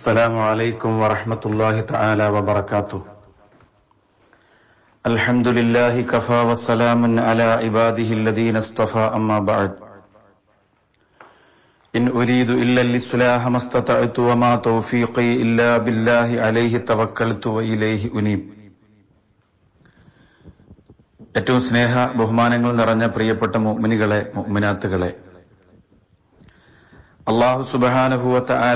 السلام عليكم ورحمة الله تعالى وبركاته الحمد لله كفى وسلام على عباده الذين اصطفى أما بعد إن أريد إلا الإصلاح ما استطعت وما توفيقي إلا بالله عليه توكلت وإليه أنيب ഏറ്റവും സ്നേഹ ബഹുമാനങ്ങൾ നിറഞ്ഞ പ്രിയപ്പെട്ട മുഅ്മിനുകളെ മുഅ്മിനാത്തുകളെ അള്ളാഹു സുബഹാനുഭൂവത്ത ആല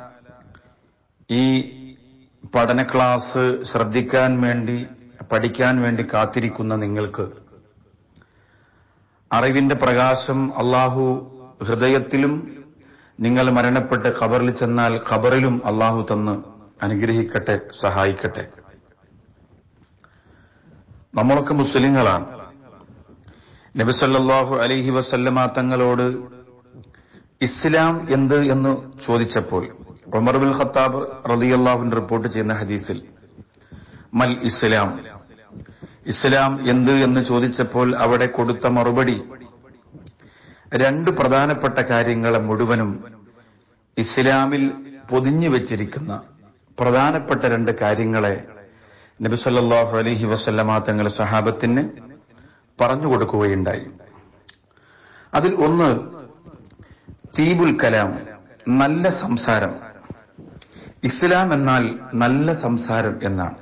ഈ പഠന ക്ലാസ് ശ്രദ്ധിക്കാൻ വേണ്ടി പഠിക്കാൻ വേണ്ടി കാത്തിരിക്കുന്ന നിങ്ങൾക്ക് അറിവിന്റെ പ്രകാശം അള്ളാഹു ഹൃദയത്തിലും നിങ്ങൾ മരണപ്പെട്ട് ഖബറിൽ ചെന്നാൽ ഖബറിലും അള്ളാഹു തന്ന് അനുഗ്രഹിക്കട്ടെ സഹായിക്കട്ടെ നമ്മളൊക്കെ മുസ്ലിങ്ങളാണ് നബിസല്ലാഹു അലൈഹി വസല്ലമ തങ്ങളോട് ഇസ്ലാം എന്ത് എന്ന് ചോദിച്ചപ്പോൾ ഉമർ ബിൻ ഖത്താബ് റളിയല്ലാഹുവിന്റെ റിപ്പോർട്ട് ചെയ്യുന്ന ഹദീസിൽ മൽ ഇസ്ലാം ഇസ്ലാം എന്ത് എന്ന് ചോദിച്ചപ്പോൾ അവിടെ കൊടുത്ത മറുപടി രണ്ട് പ്രധാനപ്പെട്ട കാര്യങ്ങളെ മുഴുവനും ഇസ്ലാമിൽ പൊതിഞ്ഞു വെച്ചിരിക്കുന്ന പ്രധാനപ്പെട്ട രണ്ട് കാര്യങ്ങളെ നബി സല്ലല്ലാഹു അലൈഹി വസല്ലമ തങ്ങൾ സഹാബത്തിന് പറഞ്ഞു കൊടുക്കുകയുണ്ടായി അതിൽ ഒന്ന് തീബുൽ കലാം നല്ല സംസാരം ഇസ്ലാം എന്നാൽ നല്ല സംസാരം എന്നാണ്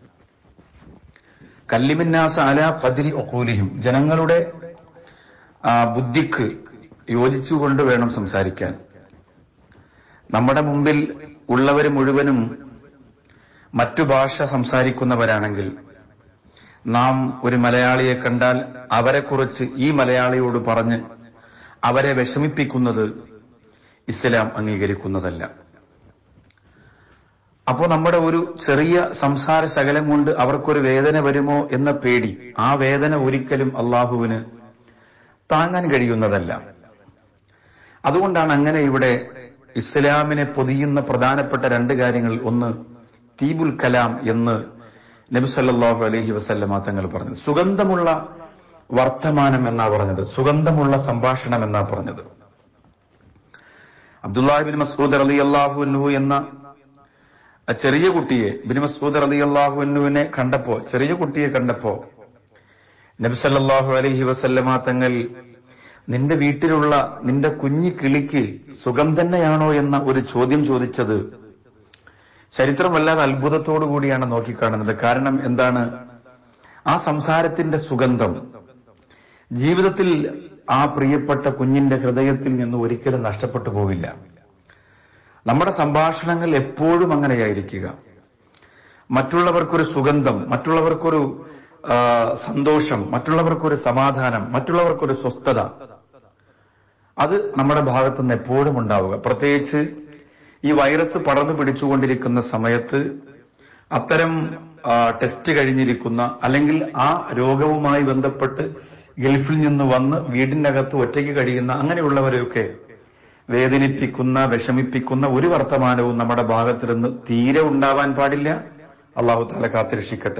കല്ലിമിന്നാസ അല ഫതിരി ഒക്കൂലിഹിം ജനങ്ങളുടെ ആ, ബുദ്ധിക്ക് യോജിച്ചുകൊണ്ട് വേണം സംസാരിക്കാൻ നമ്മുടെ മുമ്പിൽ ഉള്ളവർ മുഴുവനും മറ്റു ഭാഷ സംസാരിക്കുന്നവരാണെങ്കിൽ നാം ഒരു മലയാളിയെ കണ്ടാൽ അവരെക്കുറിച്ച് ഈ മലയാളിയോട് പറഞ്ഞ് അവരെ വിഷമിപ്പിക്കുന്നത് ഇസ്ലാം അംഗീകരിക്കുന്നതല്ല അപ്പോൾ നമ്മുടെ ഒരു ചെറിയ സംസാര ശകലം കൊണ്ട് അവർക്കൊരു വേദന വരുമോ എന്ന പേടി ആ വേദന ഒരിക്കലും അള്ളാഹുവിന് താങ്ങാൻ കഴിയുന്നതല്ല അതുകൊണ്ടാണ് അങ്ങനെ ഇവിടെ ഇസ്ലാമിനെ പൊതിയുന്ന പ്രധാനപ്പെട്ട രണ്ട് കാര്യങ്ങൾ ഒന്ന് തീബുൽ കലാം എന്ന് നബി സല്ലല്ലാഹു അലൈഹി വസല്ലമ തങ്ങൾ പറഞ്ഞത് സുഗന്ധമുള്ള വർത്തമാനം എന്നാ പറഞ്ഞത് സുഗന്ധമുള്ള സംഭാഷണം എന്നാ പറഞ്ഞത് അബ്ദുല്ലാഹിബിൻ മസൂദ് അലി അള്ളാഹു എന്ന ആ ചെറിയ കുട്ടിയെ ബിൻ മസൂദ് അലി അള്ളാഹുവിനെ കണ്ടപ്പോ ചെറിയ കുട്ടിയെ കണ്ടപ്പോ നബി സല്ലല്ലാഹു അലൈഹി വസല്ലമ തങ്ങൾ നിന്റെ വീട്ടിലുള്ള നിന്റെ കുഞ്ഞി കിളിക്ക് സുഖം തന്നെയാണോ എന്ന ഒരു ചോദ്യം ചോദിച്ചത് ചരിത്രം വല്ലാതെ അത്ഭുതത്തോടു കൂടിയാണ് നോക്കിക്കാണുന്നത് കാരണം എന്താണ് ആ സംസാരത്തിന്റെ സുഗന്ധം ജീവിതത്തിൽ ആ പ്രിയപ്പെട്ട കുഞ്ഞിന്റെ ഹൃദയത്തിൽ നിന്ന് ഒരിക്കലും നഷ്ടപ്പെട്ടു പോവില്ല നമ്മുടെ സംഭാഷണങ്ങൾ എപ്പോഴും അങ്ങനെയായിരിക്കുക മറ്റുള്ളവർക്കൊരു സുഗന്ധം മറ്റുള്ളവർക്കൊരു ആ, സന്തോഷം മറ്റുള്ളവർക്കൊരു സമാധാനം മറ്റുള്ളവർക്കൊരു സ്വസ്ഥത അത് നമ്മുടെ ഭാഗത്തു നിന്ന് എപ്പോഴും ഉണ്ടാവുക പ്രത്യേകിച്ച് ഈ വൈറസ് പടർന്നു പിടിച്ചുകൊണ്ടിരിക്കുന്ന സമയത്ത് അത്തരം ആ, ടെസ്റ്റ് കഴിഞ്ഞിരിക്കുന്ന അല്ലെങ്കിൽ ആ രോഗവുമായി ബന്ധപ്പെട്ട് ഗൾഫിൽ നിന്ന് വന്ന് വീടിനകത്ത് ഒറ്റയ്ക്ക് കഴിയുന്ന അങ്ങനെയുള്ളവരെയൊക്കെ വേദനിപ്പിക്കുന്ന വിഷമിപ്പിക്കുന്ന ഒരു വർത്തമാനവും നമ്മുടെ ഭാഗത്ത് നിന്ന് തീരെ ഉണ്ടാവാൻ പാടില്ല അള്ളാഹു താല കാത്തിരക്ഷിക്കട്ടെ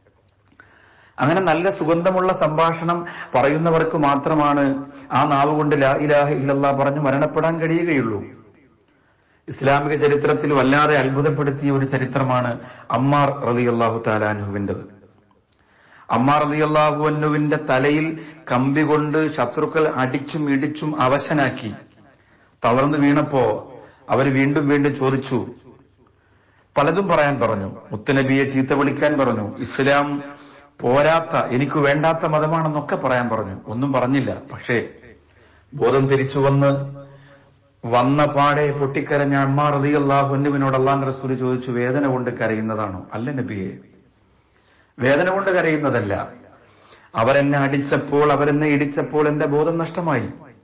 അങ്ങനെ നല്ല സുഗന്ധമുള്ള സംഭാഷണം പറയുന്നവർക്ക് മാത്രമാണ് ആ നാവ് കൊണ്ട് ലാ ഇലാഹ ഇല്ലല്ലാ പറഞ്ഞ് മരണപ്പെടാൻ കഴിയുകയുള്ളൂ ഇസ്ലാമിക ചരിത്രത്തിൽ വല്ലാതെ അത്ഭുതപ്പെടുത്തിയ ഒരു ചരിത്രമാണ് അമ്മാർ റലി അള്ളാഹു താലാനുഹുവിൻ്റെത് അമ്മാർ റലി അള്ളാഹുവിന്റെ തലയിൽ കമ്പി കൊണ്ട് ശത്രുക്കൾ അടിച്ചും ഇടിച്ചും അവശനാക്കി തളർന്നു വീണപ്പോ അവർ വീണ്ടും വീണ്ടും ചോദിച്ചു പലതും പറയാൻ പറഞ്ഞു മുത്തനബിയെ ചീത്ത വിളിക്കാൻ പറഞ്ഞു ഇസ്ലാം പോരാത്ത എനിക്ക് വേണ്ടാത്ത മതമാണെന്നൊക്കെ പറയാൻ പറഞ്ഞു ഒന്നും പറഞ്ഞില്ല പക്ഷേ ബോധം തിരിച്ചു വന്ന് വന്ന പാടെ പൊട്ടിക്കരഞ്ഞ അമ്മാർ റതി അള്ളാഹു എന്നിവനോട് അള്ളാഹ് റസൂൽ ചോദിച്ചു വേദന കൊണ്ട് കരയുന്നതാണോ അല്ല നബിയെ വേദന കൊണ്ട് കരയുന്നതല്ല അവരെന്നെ അടിച്ചപ്പോൾ അവരെന്നെ ഇടിച്ചപ്പോൾ എന്റെ ബോധം നഷ്ടമായി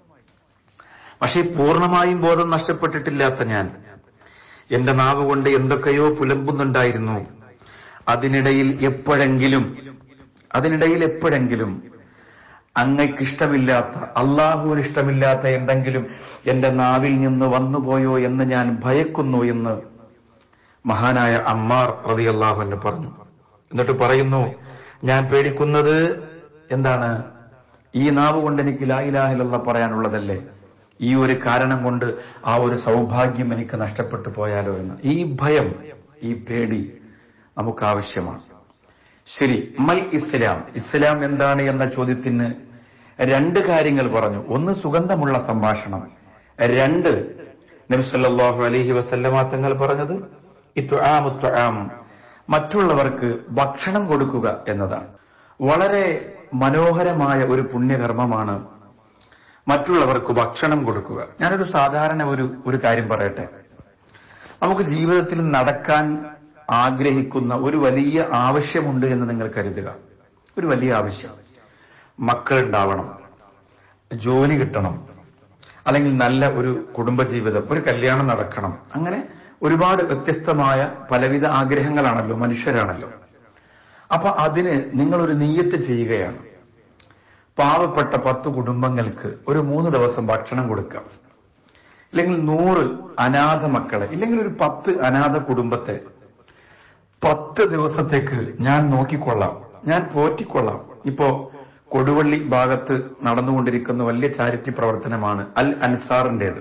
പക്ഷേ പൂർണ്ണമായും ബോധം നഷ്ടപ്പെട്ടിട്ടില്ലാത്ത ഞാൻ എന്റെ നാവ് കൊണ്ട് എന്തൊക്കെയോ പുലമ്പുന്നുണ്ടായിരുന്നു അതിനിടയിൽ എപ്പോഴെങ്കിലും അതിനിടയിൽ എപ്പോഴെങ്കിലും അങ്ങയ്ക്കിഷ്ടമില്ലാത്ത അള്ളാഹുവിന് ഇഷ്ടമില്ലാത്ത എന്തെങ്കിലും എന്റെ നാവിൽ നിന്ന് വന്നുപോയോ എന്ന് ഞാൻ ഭയക്കുന്നു എന്ന് മഹാനായ അമ്മാർ റതി അള്ളാഹുവിന് പറഞ്ഞു എന്നിട്ട് പറയുന്നു ഞാൻ പേടിക്കുന്നത് എന്താണ് ഈ നാവ് കൊണ്ട് എനിക്ക് ലായിലാഹിലുള്ള പറയാനുള്ളതല്ലേ ഈ ഒരു കാരണം കൊണ്ട് ആ ഒരു സൗഭാഗ്യം എനിക്ക് നഷ്ടപ്പെട്ടു പോയാലോ എന്ന് ഈ ഭയം ഈ പേടി നമുക്ക് ആവശ്യമാണ് ശരി മൽ ഇസ്ലാം ഇസ്ലാം എന്താണ് എന്ന ചോദ്യത്തിന് രണ്ട് കാര്യങ്ങൾ പറഞ്ഞു ഒന്ന് സുഗന്ധമുള്ള സംഭാഷണം രണ്ട് നബിസല്ലാഹു അലഹി വസല്ലമ തങ്ങൾ പറഞ്ഞത് ഇത്ആമു ത്വആം മറ്റുള്ളവർക്ക് ഭക്ഷണം കൊടുക്കുക എന്നതാണ് വളരെ മനോഹരമായ ഒരു പുണ്യകർമ്മമാണ് മറ്റുള്ളവർക്ക് ഭക്ഷണം കൊടുക്കുക ഞാനൊരു സാധാരണ ഒരു ഒരു കാര്യം പറയട്ടെ നമുക്ക് ജീവിതത്തിൽ നടക്കാൻ ആഗ്രഹിക്കുന്ന ഒരു വലിയ ആവശ്യമുണ്ട് എന്ന് നിങ്ങൾ കരുതുക ഒരു വലിയ ആവശ്യം മക്കൾ ഉണ്ടാവണം ജോലി കിട്ടണം അല്ലെങ്കിൽ നല്ല ഒരു കുടുംബജീവിതം ഒരു കല്യാണം നടക്കണം അങ്ങനെ ഒരുപാട് വ്യത്യസ്തമായ പലവിധ ആഗ്രഹങ്ങളാണല്ലോ മനുഷ്യരാണല്ലോ അപ്പൊ അതിന് നിങ്ങളൊരു നീയത്ത് ചെയ്യുകയാണ് പാവപ്പെട്ട പത്ത് കുടുംബങ്ങൾക്ക് ഒരു മൂന്ന് ദിവസം ഭക്ഷണം കൊടുക്കാം ഇല്ലെങ്കിൽ നൂറ് അനാഥ മക്കളെ ഇല്ലെങ്കിൽ ഒരു പത്ത് അനാഥ കുടുംബത്തെ പത്ത് ദിവസത്തേക്ക് ഞാൻ നോക്കിക്കൊള്ളാം ഞാൻ പോറ്റിക്കൊള്ളാം ഇപ്പോ കൊടുവള്ളി ഭാഗത്ത് നടന്നുകൊണ്ടിരിക്കുന്ന വലിയ ചാരിറ്റി പ്രവർത്തനമാണ് അൽ അൻസാറിന്റേത്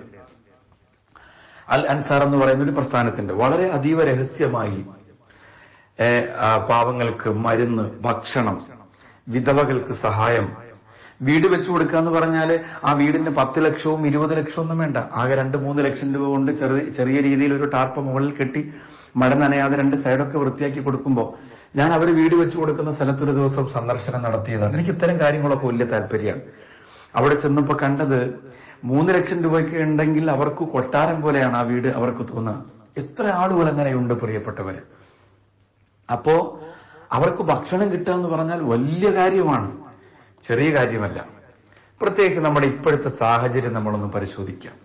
അൽ അൻസാർ എന്ന് പറയുന്ന ഒരു പ്രസ്ഥാനത്തിന്റെ വളരെ അതീവ രഹസ്യമായി ഏ, ആ, പാവങ്ങൾക്ക് മരുന്ന് ഭക്ഷണം വിധവകൾക്ക് സഹായം വീട് വെച്ചു കൊടുക്കുക എന്ന് പറഞ്ഞാല് ആ വീടിന് പത്ത് ലക്ഷവും ഇരുപത് ലക്ഷവും ഒന്നും വേണ്ട ആകെ രണ്ട് മൂന്ന് ലക്ഷം രൂപ കൊണ്ട് ചെറിയ ചെറിയ രീതിയിൽ ഒരു ടാർപ്പ് മുകളിൽ കെട്ടി മഴ നനയാതെ രണ്ട് സൈഡൊക്കെ വൃത്തിയാക്കി കൊടുക്കുമ്പോൾ ഞാൻ അവർ വീട് വെച്ചു കൊടുക്കുന്ന സ്ഥലത്തൊരു ദിവസം സന്ദർശനം നടത്തിയതാണ് എനിക്ക് ഇത്തരം കാര്യങ്ങളൊക്കെ വലിയ താല്പര്യമാണ് അവിടെ ചെന്നപ്പോ കണ്ടത് മൂന്ന് ലക്ഷം രൂപയ്ക്ക് ഉണ്ടെങ്കിൽ അവർക്ക് കൊട്ടാരം പോലെയാണ് ആ വീട് അവർക്ക് തോന്നുക എത്ര ആളുകൾ അങ്ങനെയുണ്ട് പ്രിയപ്പെട്ടവര് അപ്പോ അവർക്ക് ഭക്ഷണം കിട്ടുക എന്ന് പറഞ്ഞാൽ വലിയ കാര്യമാണ് ചെറിയ കാര്യമല്ല പ്രത്യേകിച്ച് നമ്മുടെ ഇപ്പോഴത്തെ സാഹചര്യം നമ്മളൊന്ന് പരിശോധിക്കാം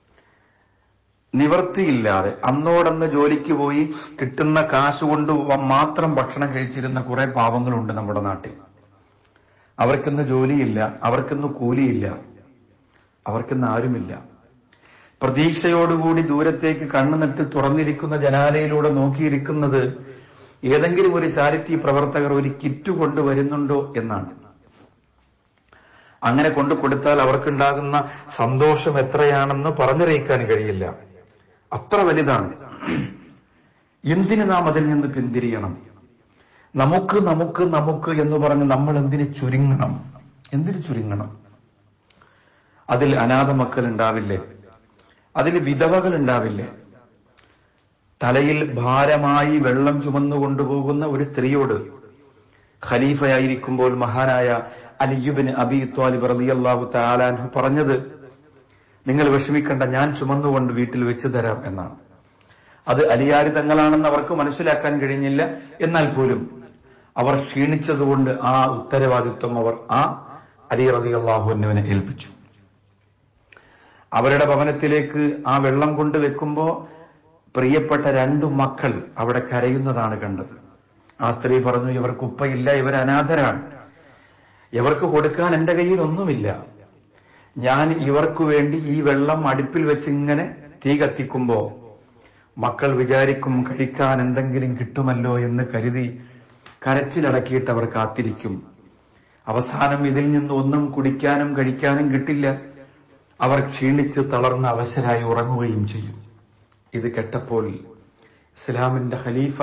നിവർത്തിയില്ലാതെ അന്നോടന്ന് ജോലിക്ക് പോയി കിട്ടുന്ന കാശ് കൊണ്ട് വ- മാത്രം ഭക്ഷണം കഴിച്ചിരുന്ന കുറെ പാവങ്ങളുണ്ട് നമ്മുടെ നാട്ടിൽ അവർക്കിന്ന് ജോലിയില്ല അവർക്കിന്ന് കൂലിയില്ല അവർക്കിന്ന് ആരുമില്ല പ്രതീക്ഷയോടുകൂടി ദൂരത്തേക്ക് കണ്ണുനട്ട് തുറന്നിരിക്കുന്ന ജനാലയിലൂടെ നോക്കിയിരിക്കുന്നത് ഏതെങ്കിലും ഒരു ചാരിറ്റി പ്രവർത്തകർ ഒരു കിറ്റ് കൊണ്ടുവരുന്നുണ്ടോ എന്നാണ് അങ്ങനെ കൊണ്ടു കൊടുത്താൽ അവർക്കുണ്ടാകുന്ന സന്തോഷം എത്രയാണെന്ന് പറഞ്ഞറിയിക്കാൻ കഴിയില്ല അത്ര വലുതാണ് എന്തിന് നാം അതിൽ നിന്ന് പിന്തിരിയണം നമുക്ക് നമുക്ക് നമുക്ക് എന്ന് പറഞ്ഞ് നമ്മൾ എന്തിന് ചുരുങ്ങണം എന്തിന് ചുരുങ്ങണം അതിൽ അനാഥ മക്കൾ ഉണ്ടാവില്ലേ അതിൽ വിധവകൾ ഉണ്ടാവില്ലേ തലയിൽ ഭാരമായി വെള്ളം ചുമന്നു കൊണ്ടുപോകുന്ന ഒരു സ്ത്രീയോട് ഖലീഫയായിരിക്കുമ്പോൾ മഹാനായ അലിയുബിന് അബി ത്വാലിബ് റളിയല്ലാഹു തആലാൻഹു പറഞ്ഞത് നിങ്ങൾ വിഷമിക്കണ്ട ഞാൻ ചുമന്നുകൊണ്ട് വീട്ടിൽ വെച്ചു തരാം എന്നാണ് അത് അലിയാരി തങ്ങളാണെന്ന് അവർക്ക് മനസ്സിലാക്കാൻ കഴിഞ്ഞില്ല എന്നാൽ പോലും അവർ ക്ഷീണിച്ചതുകൊണ്ട് ആ ഉത്തരവാദിത്വം അവർ ആ അലി റളിയല്ലാഹുവിനെ ഏൽപ്പിച്ചു അവരുടെ ഭവനത്തിലേക്ക് ആ വെള്ളം കൊണ്ട് വെക്കുമ്പോ പ്രിയപ്പെട്ട രണ്ടു മക്കൾ അവിടെ കരയുന്നതാണ് കണ്ടത് ആ സ്ത്രീ പറഞ്ഞു ഇവർക്ക് ഉപ്പയില്ല ഇവർ അനാഥരാണ് ഇവർക്ക് കൊടുക്കാൻ എന്റെ കയ്യിൽ ഒന്നുമില്ല ഞാൻ ഇവർക്കു വേണ്ടി ഈ വെള്ളം അടുപ്പിൽ വെച്ച് ഇങ്ങനെ തീ കത്തിക്കുമ്പോ മക്കൾ വിചാരിക്കും കഴിക്കാൻ എന്തെങ്കിലും കിട്ടുമല്ലോ എന്ന് കരുതി കരച്ചിലടക്കിയിട്ട് അവർ കാത്തിരിക്കും അവസാനം ഇതിൽ നിന്ന് ഒന്നും കുടിക്കാനും കഴിക്കാനും കിട്ടില്ല അവർ ക്ഷീണിച്ച് തളർന്ന് അവശരായി ഉറങ്ങുകയും ചെയ്യും ഇത് കേട്ടപ്പോൾ ഇസ്ലാമിന്റെ ഖലീഫ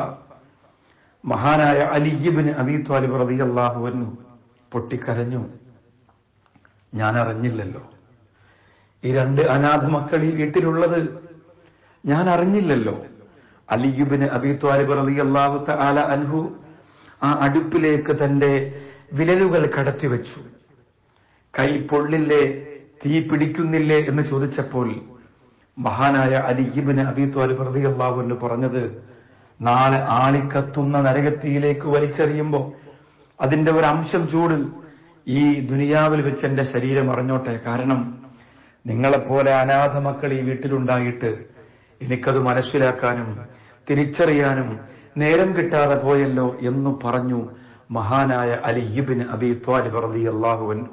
മഹാനായ അലിബിന് അബി ത്വാലിബ് റളിയല്ലാഹുവിനു പൊട്ടിക്കരഞ്ഞു ഞാൻ അറിഞ്ഞില്ലല്ലോ ഈ രണ്ട് അനാഥ മക്കൾ ഈ വീട്ടിലുള്ളത് ഞാൻ അറിഞ്ഞില്ലല്ലോ അലിയുബിന് അബി ത്വാലിബ് റളിയല്ലാഹു തആല അൻഹു ആ അടുപ്പിലേക്ക് തന്റെ വിരലുകൾ കടത്തി വെച്ചു കൈ പൊള്ളില്ലേ തീ പിടിക്കുന്നില്ലേ എന്ന് ചോദിച്ചപ്പോൾ മഹാനായ അലിയിബിന് അബി ത്വാലിബ് റളിയല്ലാഹു അൻഹു പറഞ്ഞത് നാളെ ആളിക്കത്തുന്ന നരകത്തിയിലേക്ക് വലിച്ചെറിയുമ്പോ അതിന്റെ ഒരു അംശം ചൂട് ഈ ദുനിയാവിൽ വെച്ച് എന്റെ ശരീരം അറിഞ്ഞോട്ടെ കാരണം നിങ്ങളെപ്പോലെ അനാഥ മക്കൾ ഈ വീട്ടിലുണ്ടായിട്ട് എനിക്കത് മനസ്സിലാക്കാനും തിരിച്ചറിയാനും നേരം കിട്ടാതെ പോയല്ലോ എന്നു പറഞ്ഞു മഹാനായ അലിയുബിന് അബി ത്വാലിബ് റളിയല്ലാഹു അൻഹു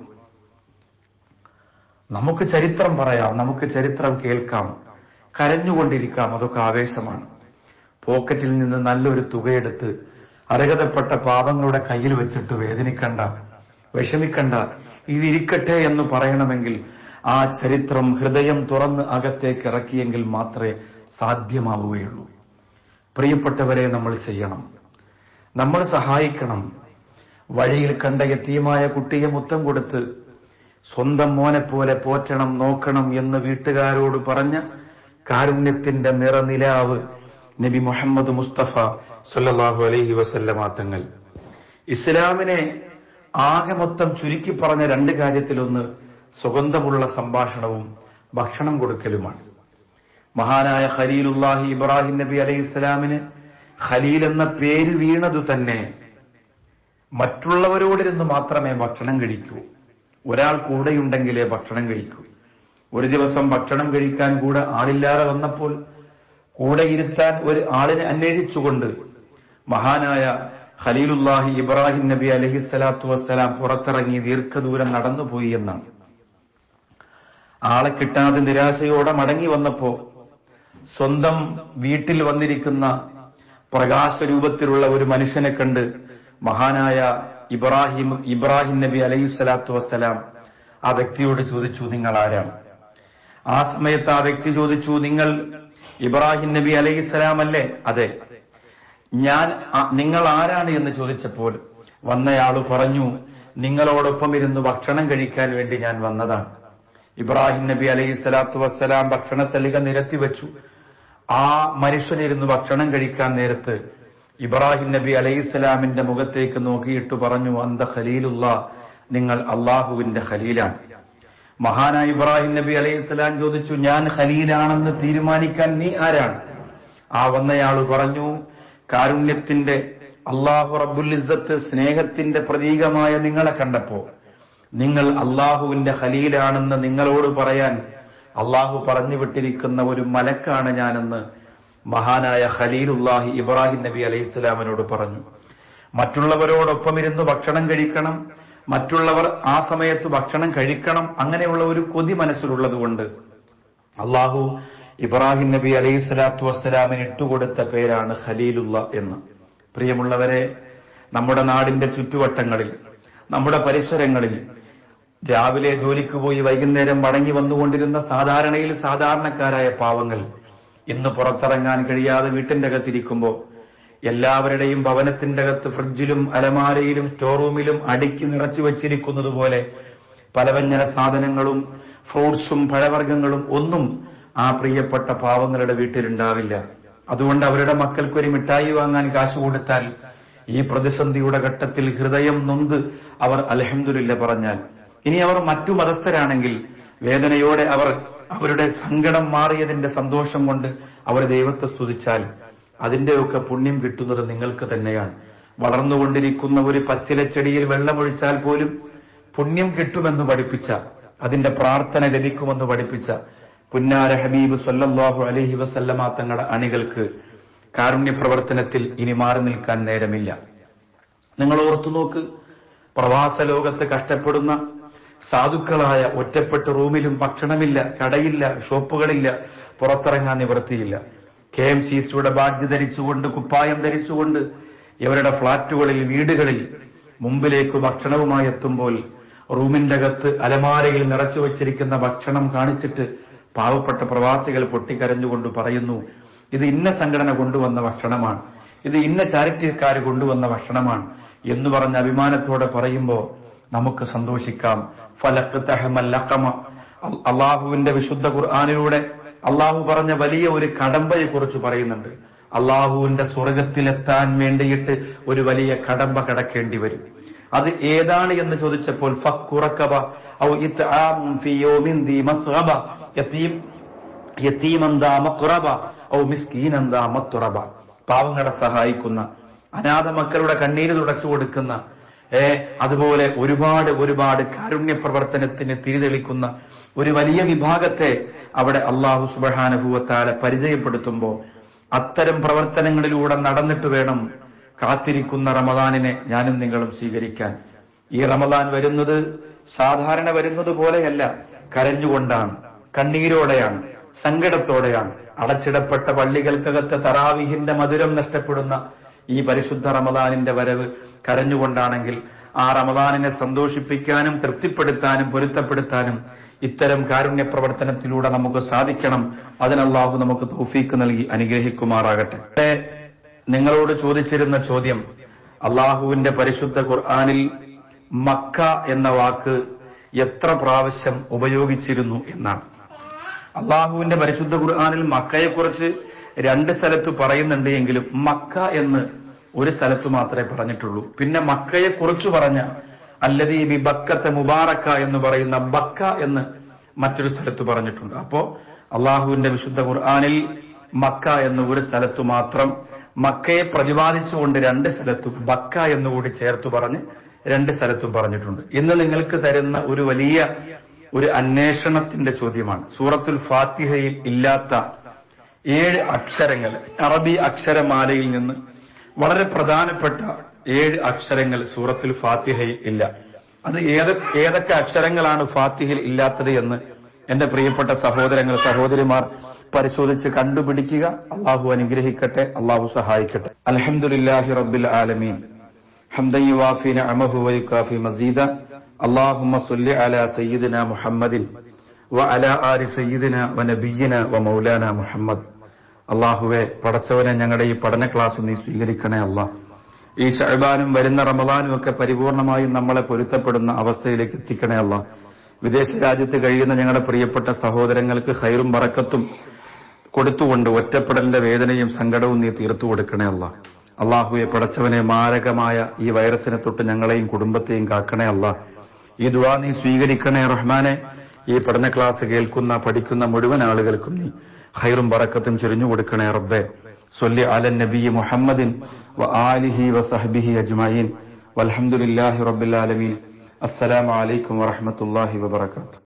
നമുക്ക് ചരിത്രം പറയാം നമുക്ക് ചരിത്രം കേൾക്കാം കരഞ്ഞുകൊണ്ടിരിക്കാം അതൊക്കെ ആവേശമാണ് പോക്കറ്റിൽ നിന്ന് നല്ലൊരു തുകയെടുത്ത് അർഹതപ്പെട്ട പാപങ്ങളുടെ കയ്യിൽ വെച്ചിട്ട് വേദനിക്കണ്ട വിഷമിക്കണ്ട ഇതിരിക്കട്ടെ എന്ന് പറയണമെങ്കിൽ ആ ചരിത്രം ഹൃദയം തുറന്ന് അകത്തേക്ക് ഇറക്കിയെങ്കിൽ മാത്രമേ സാധ്യമാവുകയുള്ളൂ പ്രിയപ്പെട്ടവരെ നമ്മൾ ചെയ്യണം നമ്മൾ സഹായിക്കണം വഴിയിൽ കണ്ട യത്തീമായ കുട്ടിയെ മുത്തം കൊടുത്ത് സ്വന്തം മോനെ പോലെ പോറ്റണം നോക്കണം എന്ന് വീട്ടുകാരോട് പറഞ്ഞ കാരുണ്യത്തിന്റെ നിറനിലാവ് നബി മുഹമ്മദ് മുസ്തഫ സല്ലല്ലാഹു അലൈഹി വസല്ലമ തങ്ങൾ ഇസ്ലാമിനെ ആകെ മൊത്തം ചുരുക്കി പറഞ്ഞ രണ്ട് കാര്യത്തിലൊന്ന് സുഗന്ധമുള്ള സംഭാഷണവും ഭക്ഷണം കൊടുക്കലുമാണ് മഹാനായ ഖലീലുല്ലാഹി ഇബ്രാഹിം നബി അലൈഹി ഇസ്ലാമിന് ഖലീൽ എന്ന പേര് വീണതു തന്നെ മറ്റുള്ളവരോടിരുന്ന് മാത്രമേ ഭക്ഷണം കഴിക്കൂ ഒരാൾ കൂടെയുണ്ടെങ്കിലേ ഭക്ഷണം കഴിക്കൂ ഒരു ദിവസം ഭക്ഷണം കഴിക്കാൻ കൂടെ ആളില്ലാതെ വന്നപ്പോൾ കൂടെ ഇരുത്താൻ ഒരു ആളിനെ അന്വേഷിച്ചുകൊണ്ട് മഹാനായ ഖലീലുല്ലാഹി ഇബ്രാഹിം നബി അലഹി സ്വലാത്തു വസ്സലാം പുറത്തിറങ്ങി ദീർഘദൂരം നടന്നുപോയി എന്നാണ് ആളെ കിട്ടാതെ നിരാശയോടെ മടങ്ങി വന്നപ്പോ സ്വന്തം വീട്ടിൽ വന്നിരിക്കുന്ന പ്രകാശരൂപത്തിലുള്ള ഒരു മനുഷ്യനെ കണ്ട് മഹാനായ ഇബ്രാഹിം ഇബ്രാഹിം നബി അലൈഹി സ്വലാത്തു വസ്സലാം ആ വ്യക്തിയോട് ചോദിച്ചു നിങ്ങൾ ആരാണ് ആ സമയത്ത് ആ വ്യക്തി ചോദിച്ചു നിങ്ങൾ ഇബ്രാഹിം നബി അലൈഹി സ്വലാം അല്ലേ അതെ ഞാൻ ആ- നിങ്ങൾ ആരാണ് എന്ന് ചോദിച്ചപ്പോൾ വന്നയാള് പറഞ്ഞു നിങ്ങളോടൊപ്പം ഇരുന്ന് ഭക്ഷണം കഴിക്കാൻ വേണ്ടി ഞാൻ വന്നതാണ് ഇബ്രാഹിം നബി അലൈഹി സ്വലാത്തു വസ്സലാം ഭക്ഷണത്തലിക നിരത്തി വെച്ചു ആ മനുഷ്യനിരുന്ന് ഭക്ഷണം കഴിക്കാൻ നേരത്ത് ഇബ്രാഹിം നബി അലൈഹി സ്വലാമിന്റെ മുഖത്തേക്ക് നോക്കിയിട്ട് പറഞ്ഞു അന്ത ഖലീലുള്ള നിങ്ങൾ അള്ളാഹുവിന്റെ ഖലീലാണ് മഹാനായ ഇബ്രാഹിം നബി അലൈഹി സ്വലാം ചോദിച്ചു ഞാൻ ഖലീലാണെന്ന് തീരുമാനിക്കാൻ നീ ആരാണ് ആ വന്നയാള് പറഞ്ഞു കാരുണ്യത്തിന്റെ അള്ളാഹു റബ്ബുൽ ഇസ്സത്ത് സ്നേഹത്തിന്റെ പ്രതീകമായ നിങ്ങളെ കണ്ടപ്പോ നിങ്ങൾ അള്ളാഹുവിന്റെ ഖലീലാണെന്ന് നിങ്ങളോട് പറയാൻ അള്ളാഹു പറഞ്ഞു വിട്ടിരിക്കുന്ന ഒരു മലക്കാണ് ഞാനെന്ന് മഹാനായ ഖലീലുല്ലാഹി ഇബ്രാഹിം നബി അലൈഹി സ്വലാമിനോട് പറഞ്ഞു മറ്റുള്ളവരോടൊപ്പം ഇരുന്ന് ഭക്ഷണം കഴിക്കണം മറ്റുള്ളവർ ആ സമയത്ത് ഭക്ഷണം കഴിക്കണം അങ്ങനെയുള്ള ഒരു കൊതി മനസ്സിലുള്ളത് കൊണ്ട് അള്ളാഹു ഇബ്രാഹിം നബി അലൈഹി സ്വലാത്തു വസ്സലാമിന് ഇട്ടുകൊടുത്ത പേരാണ് ഖലീലുള്ള എന്ന് പ്രിയമുള്ളവരെ നമ്മുടെ നാടിന്റെ ചുറ്റുവട്ടങ്ങളിൽ നമ്മുടെ പരിസരങ്ങളിൽ രാവിലെ ജോലിക്ക് പോയി വൈകുന്നേരം മടങ്ങി വന്നുകൊണ്ടിരുന്ന സാധാരണയിൽ സാധാരണക്കാരായ പാവങ്ങൾ ഇന്ന് പുറത്തിറങ്ങാൻ കഴിയാതെ വീട്ടിന്റെ അകത്തിരിക്കുമ്പോൾ എല്ലാവരുടെയും ഭവനത്തിന്റെ അകത്ത് ഫ്രിഡ്ജിലും അലമാരയിലും സ്റ്റോർ റൂമിലും അടുക്കി നിറച്ചു വച്ചിരിക്കുന്നത് പോലെ പലവ്യഞ്ജന സാധനങ്ങളും ഫ്രൂട്ട്സും പഴവർഗ്ഗങ്ങളും ഒന്നും ആ പ്രിയപ്പെട്ട പാവങ്ങളുടെ വീട്ടിലുണ്ടാവില്ല അതുകൊണ്ട് അവരുടെ മക്കൾക്ക് ഒരു മിഠായി വാങ്ങാൻ കാശ് കൊടുത്താൽ ഈ പ്രതിസന്ധിയുടെ ഘട്ടത്തിൽ ഹൃദയം നൊന്ത് അവർ അലഹമില്ല പറഞ്ഞാൽ ഇനി അവർ മറ്റു മതസ്ഥരാണെങ്കിൽ വേദനയോടെ അവർ അവരുടെ സങ്കടം മാറിയതിന്റെ സന്തോഷം കൊണ്ട് അവർ ദൈവത്തെ സ്തുതിച്ചാൽ അതിന്റെയൊക്കെ പുണ്യം കിട്ടുന്നത് നിങ്ങൾക്ക് തന്നെയാണ് വളർന്നുകൊണ്ടിരിക്കുന്ന ഒരു പച്ചിലച്ചെടിയിൽ വെള്ളമൊഴിച്ചാൽ പോലും പുണ്യം കിട്ടുമെന്ന് പഠിപ്പിച്ച അതിന്റെ പ്രാർത്ഥന ലഭിക്കുമെന്ന് പഠിപ്പിച്ച പുന്നാര ഹബീബ് സല്ലല്ലാഹു അലൈഹി വസല്ലമ തങ്ങളുടെ അണികൾക്ക് കാരുണ്യ പ്രവർത്തനത്തിൽ ഇനി മാറി നിൽക്കാൻ നേരമില്ല നിങ്ങൾ ഓർത്തു നോക്ക് പ്രവാസ ലോകത്ത് കഷ്ടപ്പെടുന്ന സാധുക്കളായ ഒറ്റപ്പെട്ട റൂമിലും ഭക്ഷണമില്ല കടയില്ല ഷോപ്പുകളില്ല പുറത്തിറങ്ങാൻ നിവൃത്തിയില്ല കെ എം സി സിയുടെ ബാഡ്ജ് ധരിച്ചുകൊണ്ട് കുപ്പായം ധരിച്ചുകൊണ്ട് ഇവരുടെ ഫ്ളാറ്റുകളിൽ വീടുകളിൽ മുമ്പിലേക്ക് ഭക്ഷണവുമായി എത്തുമ്പോൾ റൂമിന്റെ അകത്ത് അലമാരയിൽ നിറച്ചു വച്ചിരിക്കുന്ന ഭക്ഷണം കാണിച്ചിട്ട് പാവപ്പെട്ട പ്രവാസികൾ പൊട്ടിക്കരഞ്ഞുകൊണ്ട് പറയുന്നു ഇത് ഇന്ന സംഘടന കൊണ്ടുവന്ന ഭക്ഷണമാണ് ഇത് ഇന്ന ചാരിറ്റിക്കാർ കൊണ്ടുവന്ന ഭക്ഷണമാണ് എന്ന് പറഞ്ഞ അഭിമാനത്തോടെ പറയുമ്പോൾ നമുക്ക് സന്തോഷിക്കാം ഫലക്ക് തഹമല്ലക്കമ അള്ളാഹുവിന്റെ വിശുദ്ധ ഖുർആാനിലൂടെ അള്ളാഹു പറഞ്ഞ വലിയ ഒരു കടമ്പയെ കുറിച്ച് പറയുന്നുണ്ട് അള്ളാഹുവിന്റെ സ്വർഗത്തിലെത്താൻ വേണ്ടിയിട്ട് ഒരു വലിയ കടമ്പ കടക്കേണ്ടി വരും അത് ഏതാണ് എന്ന് ചോദിച്ചപ്പോൾ ഫക്കുറക്കബ ഔ ഇത്ആമുൻ ഫീ യൗമിൻ ദീ മസ്ഗബ യതീം യതീമൻ ദാ മഖ്റബ ഔ മിസ്കീനൻ ദാ മത്റബ പാവങ്ങളെ സഹായിക്കുന്ന അനാഥ മക്കളുടെ കണ്ണീര് തുടച്ചു കൊടുക്കുന്ന ഏ അതുപോലെ ഒരുപാട് ഒരുപാട് കാരുണ്യ പ്രവർത്തനത്തിന് തിരിതെളിക്കുന്ന ഒരു വലിയ വിഭാഗത്തെ അവിടെ അള്ളാഹു സുബഹാനുഭവത്താലെ പരിചയപ്പെടുത്തുമ്പോൾ അത്തരം പ്രവർത്തനങ്ങളിലൂടെ നടന്നിട്ട് വേണം കാത്തിരിക്കുന്ന റമദാനിനെ ഞാനും നിങ്ങളും സ്വീകരിക്കാൻ ഈ റമദാൻ വരുന്നത് സാധാരണ വരുന്നത് പോലെയല്ല കരഞ്ഞുകൊണ്ടാണ് കണ്ണീരോടെയാണ് സങ്കടത്തോടെയാണ് അടച്ചിടപ്പെട്ട പള്ളികൾക്കകത്തെ തറാവിഹിന്റെ മധുരം നഷ്ടപ്പെടുന്ന ഈ പരിശുദ്ധ റമദാനിന്റെ വരവ് കരഞ്ഞുകൊണ്ടാണെങ്കിൽ ആ റമദാനിനെ സന്തോഷിപ്പിക്കാനും തൃപ്തിപ്പെടുത്താനും പൊരുത്തപ്പെടുത്താനും ഇത്തരം കാരുണ്യ പ്രവർത്തനത്തിലൂടെ നമുക്ക് സാധിക്കണം അതിനല്ലാഹു നമുക്ക് തൗഫീക്ക് നൽകി അനുഗ്രഹിക്കുമാറാകട്ടെ ഇവിടെ നിങ്ങളോട് ചോദിച്ചിരുന്ന ചോദ്യം അള്ളാഹുവിന്റെ പരിശുദ്ധ ഖുർആാനിൽ മക്ക എന്ന വാക്ക് എത്ര പ്രാവശ്യം ഉപയോഗിച്ചിരുന്നു എന്നാണ് അള്ളാഹുവിന്റെ പരിശുദ്ധ ഖുർആാനിൽ മക്കയെക്കുറിച്ച് രണ്ട് സ്ഥലത്ത് പറയുന്നുണ്ട് എങ്കിലും മക്ക എന്ന് ഒരു സ്ഥലത്ത് മാത്രമേ പറഞ്ഞിട്ടുള്ളൂ പിന്നെ മക്കയെക്കുറിച്ച് പറഞ്ഞ അല്ലതി ബി ബക്കത്തെ മുബാറക്ക എന്ന് പറയുന്ന ബക്ക എന്ന് മറ്റൊരു സ്ഥലത്ത് പറഞ്ഞിട്ടുണ്ട് അപ്പോ അള്ളാഹുവിന്റെ വിശുദ്ധ ഖുർആാനിൽ മക്ക എന്ന് ഒരു സ്ഥലത്ത് മാത്രം മക്കയെ പ്രതിപാദിച്ചുകൊണ്ട് രണ്ട് സ്ഥലത്തും ബക്ക എന്നുകൂടി ചേർത്ത് പറഞ്ഞ് രണ്ട് സ്ഥലത്തും പറഞ്ഞിട്ടുണ്ട് ഇന്ന് നിങ്ങൾക്ക് തരുന്ന ഒരു വലിയ ഒരു അന്വേഷണത്തിന്റെ ചോദ്യമാണ് സൂറത്തുൽ ഫാത്തിഹയിൽ ഇല്ലാത്ത ഏഴ് അക്ഷരങ്ങൾ അറബി അക്ഷരമാലയിൽ നിന്ന് വളരെ പ്രധാനപ്പെട്ട ഏഴ് അക്ഷരങ്ങൾ സൂറത്തുൽ ഫാത്തിഹയിൽ ഇല്ല അത് ഏത് ഏതൊക്കെ അക്ഷരങ്ങളാണ് ഫാത്തിഹയിൽ ഇല്ലാത്തത് എന്ന് എന്റെ പ്രിയപ്പെട്ട സഹോദരങ്ങൾ സഹോദരിമാർ പരിശോധിച്ച് കണ്ടുപിടിക്കുക അള്ളാഹു അനുഗ്രഹിക്കട്ടെ അള്ളാഹു സഹായിക്കട്ടെ അലഹമുല്ലാഹി റബ്ബിൽ ആലമീൻ حمدا يوافي نعمه ويكافي مزيدا اللهم صل على سيدنا محمد وعلى آل سيدنا ونبينا ومولانا محمد അള്ളാഹുവെ പടച്ചവനെ ഞങ്ങളുടെ ഈ പഠന ക്ലാസ് നീ സ്വീകരിക്കണേ അള്ളാഹ് ഈ ഷഹബാനും വരുന്ന റമദാനും ഒക്കെ പരിപൂർണമായും നമ്മളെ പൊരുത്തപ്പെടുന്ന അവസ്ഥയിലേക്ക് എത്തിക്കണേ അല്ല വിദേശ രാജ്യത്ത് കഴിയുന്ന ഞങ്ങളുടെ പ്രിയപ്പെട്ട സഹോദരങ്ങൾക്ക് ഹൈറും പറക്കത്തും കൊടുത്തുകൊണ്ട് ഒറ്റപ്പെടലിന്റെ വേദനയും സങ്കടവും നീ തീർത്തു കൊടുക്കണേ അല്ല അള്ളാഹുയെ പടച്ചവനെ മാരകമായ ഈ വൈറസിനെ തൊട്ട് ഞങ്ങളെയും കുടുംബത്തെയും കാക്കണേ അല്ല ഈ ദുവാ നീ സ്വീകരിക്കണേ റഹ്മാനെ ഈ പഠന ക്ലാസ് കേൾക്കുന്ന പഠിക്കുന്ന മുഴുവൻ ആളുകൾക്കും നീ ഹൈറും പറക്കത്തും ചൊരിഞ്ഞു കൊടുക്കണേ റബ്ബെ സൊല്ലി അലൻ നബി മുഹമ്മദിൻ വ ആലിഹി വസഹബിഹി അജ്മഈൻ വൽഹംദുലില്ലാഹി റബ്ബിൽ ആലമീൻ അസ്സലാമു അലൈക്കും വറഹ്മത്തുള്ളാഹി വബറകാതുഹു